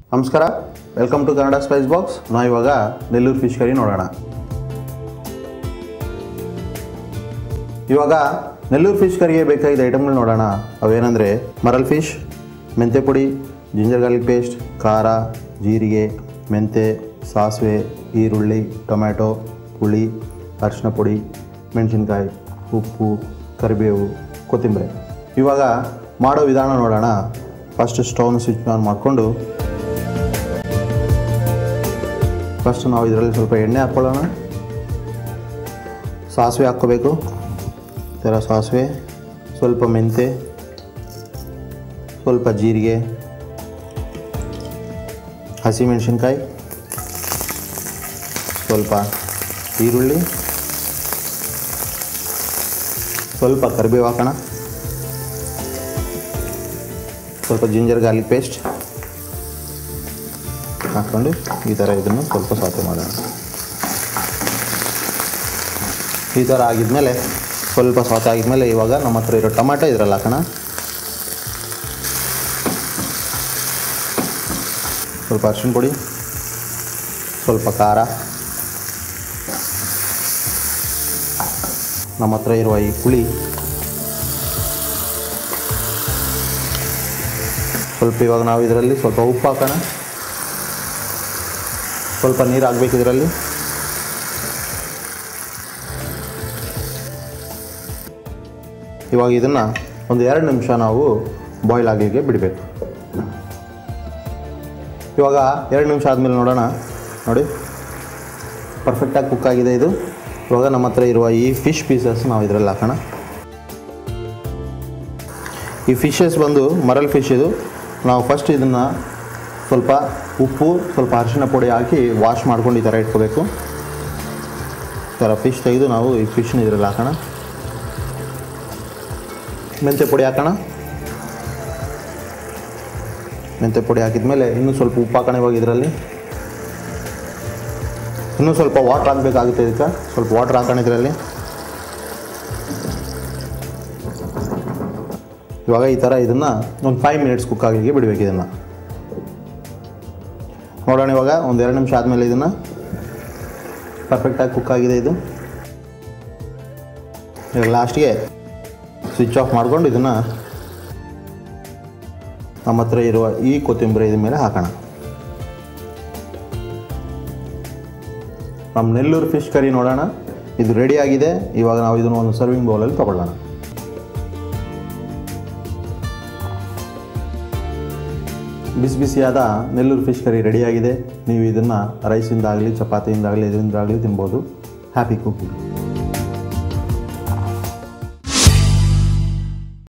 ನಮಸ್ಕಾರ welcome to Kannada spice box ನಾವು ಇವಾಗ ನೆಲ್ಲೂರು ಫಿಶ್ ಕರಿ ನೋಡೋಣ ಇವಾಗ ನೆಲ್ಲೂರು ಫಿಶ್ ಕರಿಗೆ ಬೇಕಾಗಿದ್ದ ಐಟಮ್ಗಳು ನೋಡೋಣ ಅವೇನೆಂದರೆ ಮರಲ್ ಫಿಶ್ ಮೆಂತೆ ಪುಡಿ ಜಿಂಜರ್ ಗಾರ್ಲಿಕ್ ಪೇಸ್ಟ್ ಖಾರ ಜೀರಿಗೆ ಮೆಂತೆ ಸಾಸಿವೆ ಈರುಳ್ಳಿ ಟೊಮ್ಯಾಟೊ ಹುಳಿ ಅರಿಶಿನ ಪುಡಿ ಮೆಣಸಿನ್ಕಾಯಿ ಉಪ್ಪು ಕರಿಬೇವು ಕೊತ್ತಂಬರಿ ಇವಾಗ ಮಾಡೋ ವಿಧಾನ ನೋಡೋಣ ಫಸ್ಟ್ ಸ್ಟವ್ನ ಸ್ವಿಚ್ ಆನ್ ಮಾಡಿಕೊಂಡು ಫಸ್ಟ್ ನಾವು ಇದರಲ್ಲಿ ಸ್ವಲ್ಪ ಎಣ್ಣೆ ಹಾಕ್ಕೊಳ್ಳೋಣ ಸಾಸಿವೆ ಹಾಕ್ಕೋಬೇಕು ಈ ಥರ ಸಾಸಿವೆ ಸ್ವಲ್ಪ ಮೆಂತೆ ಸ್ವಲ್ಪ ಜೀರಿಗೆ ಹಸಿಮೆಣಸಿನ್ಕಾಯಿ ಸ್ವಲ್ಪ ಈರುಳ್ಳಿ ಸ್ವಲ್ಪ ಕರಿಬೇವು ಹಾಕೋಣ ಸ್ವಲ್ಪ ಜಿಂಜರ್ ಗಾರ್ಲಿಕ್ ಪೇಸ್ಟ್ ಹಾಕ್ಕೊಂಡು ಈ ಥರ ಇದನ್ನು ಸ್ವಲ್ಪ ಸಾತೆ ಮಾಡೋಣ ಈ ಥರ ಆಗಿದ್ಮೇಲೆ ಸ್ವಲ್ಪ ಸಾತೆ ಆಗಿದ್ಮೇಲೆ ಇವಾಗ ನಮ್ಮ ಹತ್ರ ಇರೋ ಟೊಮ್ಯಾಟೊ ಇದರಲ್ಲಿ ಹಾಕೋಣ ಸ್ವಲ್ಪ ಅರಿಶಿನ ಪುಡಿ ಸ್ವಲ್ಪ ಖಾರ ನಮ್ಮ ಹತ್ರ ಇರುವ ಈ ಹುಳಿ ಸ್ವಲ್ಪ ಇವಾಗ ನಾವು ಇದರಲ್ಲಿ ಸ್ವಲ್ಪ ಉಪ್ಪು ಹಾಕೋಣ ಸ್ವಲ್ಪ ನೀರು ಹಾಕ್ಬೇಕು ಇದರಲ್ಲಿ ಇವಾಗ ಇದನ್ನು ಒಂದು ಎರಡು ನಿಮಿಷ ನಾವು ಬಾಯ್ಲ್ ಆಗಲಿಕ್ಕೆ ಬಿಡಬೇಕು ಇವಾಗ ಎರಡು ನಿಮಿಷ ಆದಮೇಲೆ ನೋಡೋಣ ನೋಡಿ ಪರ್ಫೆಕ್ಟಾಗಿ ಕುಕ್ ಆಗಿದೆ ಇದು ಇವಾಗ ನಮ್ಮ ಹತ್ರ ಇರುವ ಈ ಫಿಶ್ ಪೀಸಸ್ ನಾವು ಇದರಲ್ಲಿ ಹಾಕೋಣ ಈ ಫಿಶಸ್ ಬಂದು ಮರಲ್ ಫಿಶ್ ಇದು ನಾವು ಫಸ್ಟ್ ಇದನ್ನು ಸ್ವಲ್ಪ ಉಪ್ಪು ಸ್ವಲ್ಪ ಅರಿಶಿನ ಪುಡಿ ಹಾಕಿ ವಾಶ್ ಮಾಡ್ಕೊಂಡು ಈ ಥರ ಇಟ್ಕೋಬೇಕು ಈ ಥರ ಫಿಶ್ ತೆಗೆದು ನಾವು ಈ ಫಿಶ್ನ ಇದರಲ್ಲಿ ಹಾಕೋಣ ಮೆಂತ್ಯ ಪುಡಿ ಹಾಕೋಣ ಮೆಂತ್ಯ ಪುಡಿ ಹಾಕಿದ್ಮೇಲೆ ಇನ್ನೂ ಸ್ವಲ್ಪ ಉಪ್ಪು ಹಾಕೋಣ ಇವಾಗ ಇದರಲ್ಲಿ ಇನ್ನೂ ಸ್ವಲ್ಪ ವಾಟ್ರ್ ಹಾಕಬೇಕಾಗುತ್ತೆ ಇದಕ್ಕೆ ಸ್ವಲ್ಪ ವಾಟ್ರ್ ಹಾಕೋಣ ಇದರಲ್ಲಿ ಇವಾಗ ಈ ಥರ ಇದನ್ನು ಒಂದು ಫೈವ್ ಮಿನಿಟ್ಸ್ ಕುಕ್ ಆಗಲಿಕ್ಕೆ ಬಿಡಬೇಕು ಇದನ್ನು ನೋಡೋಣ ಇವಾಗ ಒಂದು ಎರಡು ನಿಮಿಷ ಆದಮೇಲೆ ಇದನ್ನು ಪರ್ಫೆಕ್ಟಾಗಿ ಕುಕ್ ಆಗಿದೆ ಇದು ಇವಾಗ ಲಾಸ್ಟ್ಗೆ ಸ್ವಿಚ್ ಆಫ್ ಮಾಡ್ಕೊಂಡು ಇದನ್ನು ನಮ್ಮ ಹತ್ರ ಇರುವ ಈ ಕೊತ್ತಂಬರಿ ಇದ್ರ ಮೇಲೆ ಹಾಕೋಣ ನಮ್ಮ ನೆಲ್ಲೂರು ಫಿಶ್ ಕರಿ ನೋಡೋಣ ಇದು ರೆಡಿ ಆಗಿದೆ ಇವಾಗ ನಾವು ಇದನ್ನು ಒಂದು ಸರ್ವಿಂಗ್ ಬೌಲಲ್ಲಿ ತೊಗೊಳ್ಳೋಣ ಬಿಸಿ ಬಿಸಿಯಾದ ನೆಲ್ಲೂರು ಫಿಶ್ ಕರಿ ರೆಡಿಯಾಗಿದೆ ನೀವು ಇದನ್ನು ರೈಸಿಂದಾಗಲಿ ಚಪಾತಿಯಿಂದಾಗಲಿ ಇದರಿಂದಾಗಲಿ ತಿನ್ಬೋದು ಹ್ಯಾಪಿ ಕುಕಿಂಗ್